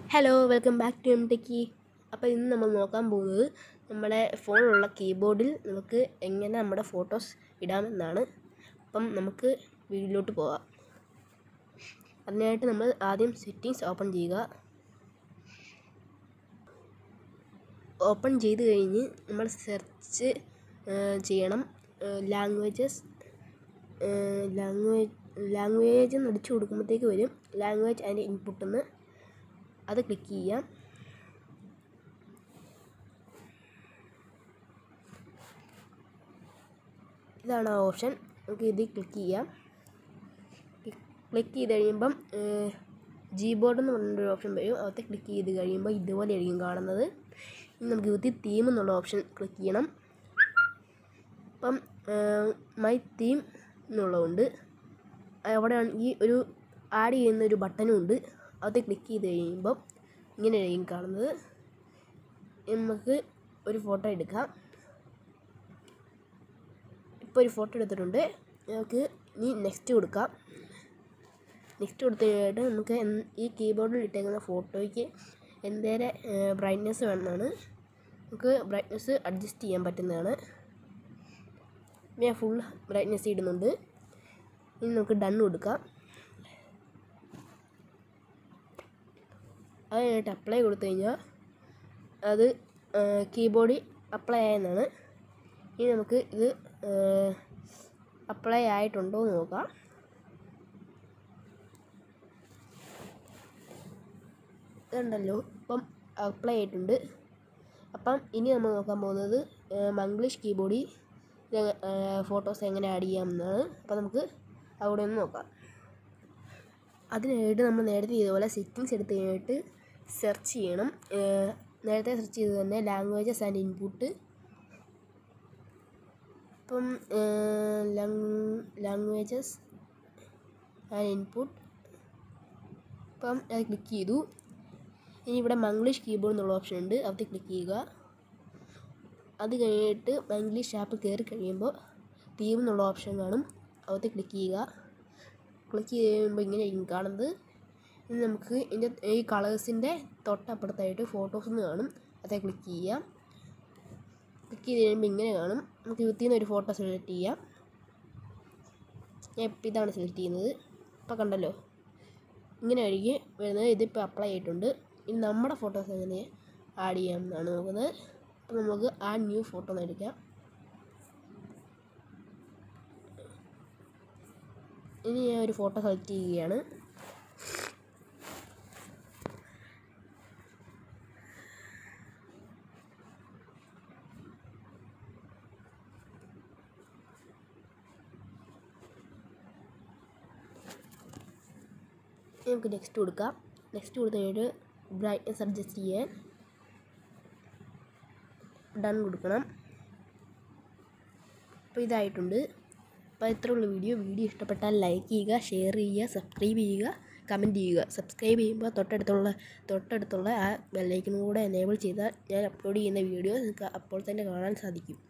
hello welcome back to M Techie അപ്പോൾ ഇന്ന് നമ്മൾ നോക്കാൻ പോകുന്നത് നമ്മുടെ ഫോണിലുള്ള കീബോർഡിൽ നമുക്ക് എങ്ങനെ നമ്മുടെ ഫോട്ടോസ് ഇടാമെന്നാണ് അപ്പം നമുക്ക് വീഡിയോയിലോട്ട് പോകാം അതിനായിട്ട് നമ്മൾ ആദ്യം സെറ്റിങ്സ് ഓപ്പൺ ചെയ്യുക ഓപ്പൺ ചെയ്ത് കഴിഞ്ഞ് നമ്മൾ സെർച്ച് ചെയ്യണം ലാംഗ്വേജസ് ലാംഗ്വേജ് ലാംഗ്വേജ് എന്ന് അടിച്ചു കൊടുക്കുമ്പോഴത്തേക്ക് വരും ലാംഗ്വേജ് ആൻഡ് ഇൻപുട്ട് എന്ന് അത് ക്ലിക്ക് ചെയ്യാം ഇതാണ് ആ ഓപ്ഷൻ നമുക്ക് ഇതിൽ ക്ലിക്ക് ചെയ്യാം ക്ലിക്ക് ചെയ്ത് കഴിയുമ്പം ജി ബോർഡ് എന്ന് പറഞ്ഞൊരു ഓപ്ഷൻ വരും അകത്തെ ക്ലിക്ക് ചെയ്ത് കഴിയുമ്പോൾ ഇതുപോലെ ആയിരിക്കും കാണുന്നത് ഇനി നമുക്ക് ഇതിൽ തീം എന്നുള്ള ഓപ്ഷൻ ക്ലിക്ക് ചെയ്യണം അപ്പം മൈ തീം എന്നുള്ളതുണ്ട് അവിടെ ഈ ഒരു ആഡ് ചെയ്യുന്ന ഒരു ബട്ടനും ഉണ്ട് അത് ക്ലിക്ക് ചെയ്ത് കഴിയുമ്പം ഇങ്ങനെയായിരിക്കും കാണുന്നത് നമുക്ക് ഒരു ഫോട്ടോ എടുക്കാം ഇപ്പോൾ ഒരു ഫോട്ടോ എടുത്തിട്ടുണ്ട് നമുക്ക് ഇനി നെക്സ്റ്റ് കൊടുക്കാം നെക്സ്റ്റ് കൊടുത്തു കഴിഞ്ഞിട്ട് നമുക്ക് ഈ കീബോർഡിൽ ഇട്ടേക്കുന്ന ഫോട്ടോയ്ക്ക് എന്തേരെ ബ്രൈറ്റ്നെസ് വേണമെന്നാണ് നമുക്ക് ബ്രൈറ്റ്നെസ് അഡ്ജസ്റ്റ് ചെയ്യാൻ പറ്റുന്നതാണ് ഞാൻ ഫുൾ ബ്രൈറ്റ്നെസ് ഇടുന്നുണ്ട് ഇനി നമുക്ക് ഡൺ കൊടുക്കാം അത് കഴിഞ്ഞിട്ട് അപ്ലൈ കൊടുത്തു കഴിഞ്ഞാൽ അത് കീബോർഡിൽ അപ്ലൈ ആയെന്നാണ് ഇനി നമുക്ക് ഇത് അപ്ലൈ ആയിട്ടുണ്ടോ എന്ന് നോക്കാം ഇതുണ്ടല്ലോ ഇപ്പം അപ്ലൈ ആയിട്ടുണ്ട് അപ്പം ഇനി നമ്മൾ നോക്കാൻ പോകുന്നത് മംഗ്ലീഷ് കീബോർഡിൽ ഫോട്ടോസ് എങ്ങനെ ആഡ് ചെയ്യാമെന്നാണ് അപ്പോൾ നമുക്ക് അവിടെ ഒന്ന് നോക്കാം അതിനായിട്ട് നമ്മൾ നേരത്തെ ഇതുപോലെ സെറ്റിങ്സ് എടുത്ത് കഴിഞ്ഞിട്ട് സെർച്ച് ചെയ്യണം നേരത്തെ സെർച്ച് ചെയ്ത് തന്നെ ലാംഗ്വേജസ് ആൻഡ് ഇൻപുട്ട് ഇപ്പം ലാംഗ്വേജസ് ആൻഡ് ഇൻപുട്ട് ഇപ്പം അത് ക്ലിക്ക് ചെയ്തു ഇനി ഇവിടെ മംഗ്ലീഷ് കീബോർഡ് എന്നുള്ള ഓപ്ഷൻ ഉണ്ട് അത് ക്ലിക്ക് ചെയ്യുക അത് കഴിഞ്ഞിട്ട് മംഗ്ലീഷ് ആപ്പ് കയറി കഴിയുമ്പോൾ തീം എന്നുള്ള ഓപ്ഷൻ കാണും അത് ക്ലിക്ക് ചെയ്യുക ക്ലിക്ക് ചെയ്യുമ്പോൾ ഇങ്ങനെയായിരിക്കും കാണുന്നത് ഇനി നമുക്ക് ഇതിൻ്റെ ഈ കളേഴ്സിൻ്റെ തൊട്ടപ്പുറത്തായിട്ട് ഫോട്ടോസ് എന്ന് കാണും അതേ ക്ലിക്ക് ചെയ്യാം ക്ലിക്ക് ചെയ്ത് കഴിയുമ്പോൾ ഇങ്ങനെ കാണും നമുക്ക് ഇതിൽ നിന്ന് ഒരു ഫോട്ടോ സെലക്ട് ചെയ്യാം ഞാൻ ഇപ്പം ഇതാണ് സെലക്ട് ചെയ്യുന്നത് ഇപ്പോൾ കണ്ടല്ലോ ഇങ്ങനെ ആയിരിക്കും വരുന്നത് ഇതിപ്പോൾ അപ്ലൈ ആയിട്ടുണ്ട് ഇനി നമ്മുടെ ഫോട്ടോസ് എങ്ങനെ ആഡ് ചെയ്യാം എന്നാണ് നോക്കുന്നത് അപ്പോൾ നമുക്ക് ആ ന്യൂ ഫോട്ടോ ഒന്ന് എടുക്കാം ഇനി ഞാൻ ഒരു ഫോട്ടോ സെലക്ട് ചെയ്യുകയാണ് നമുക്ക് നെക്സ്റ്റ് കൊടുക്കാം നെക്സ്റ്റ് കൊടുത്തു കഴിഞ്ഞിട്ട് ബ്രൈറ്റ്നസ് അഡ്ജസ്റ്റ് ചെയ്യാൻ ഡൺ കൊടുക്കണം അപ്പോൾ ഇതായിട്ടുണ്ട് അപ്പോൾ ഇത്രയുള്ള വീഡിയോ വീഡിയോ ഇഷ്ടപ്പെട്ടാൽ ലൈക്ക് ചെയ്യുക ഷെയർ ചെയ്യുക സബ്സ്ക്രൈബ് ചെയ്യുക കമൻറ്റ് ചെയ്യുക സബ്സ്ക്രൈബ് ചെയ്യുമ്പോൾ തൊട്ടടുത്തുള്ള തൊട്ടടുത്തുള്ള ആ ബെല്ലൈക്കനും കൂടെ എനേബിൾ ചെയ്താൽ ഞാൻ അപ്ലോഡ് ചെയ്യുന്ന വീഡിയോ നിങ്ങൾക്ക് അപ്പോൾ തന്നെ കാണാൻ സാധിക്കും